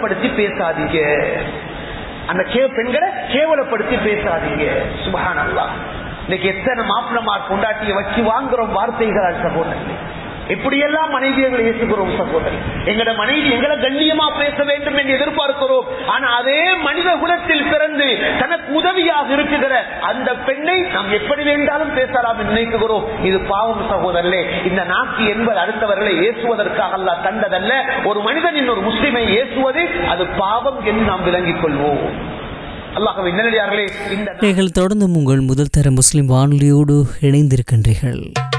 கேவலப்படுத்தி பேசாதீங்க அந்த கே பெண்களை கேவலப்படுத்தி பேசாதீங்க சுபஹான் அல்லா இன்னைக்கு எத்தனை மாப்பிளமார் கொண்டாட்டிய வச்சு வாங்குறோம் வார்த்தைகள் சகோதரர்களே எப்படியெல்லாம் மனைவியர்களை ஏசுகிறோம் சகோதரி எங்கட மனைவி எங்களை கண்ணியமா பேச வேண்டும் என்று எதிர்பார்க்கிறோம் ஆனா அதே மனித குலத்தில் பிறந்து தனக்கு உதவியாக இருக்குகிற அந்த பெண்ணை நாம் எப்படி வேண்டாலும் பேசலாம் என்று நினைக்கிறோம் இது பாவம் சகோதரர்களே இந்த நாக்கு என்பது அடுத்தவர்களை ஏசுவதற்காக அல்ல தந்ததல்ல ஒரு மனிதன் இன்னொரு முஸ்லிமை ஏசுவது அது பாவம் என்று நாம் விளங்கிக் கொள்வோம் அல்லாஹ் நல்லடியார்களே இந்த நீங்கள் தொடர்ந்து உங்கள் முதல் தர முஸ்லிம் வானொலியோடு இணைந்திருக்கின்றீர்கள்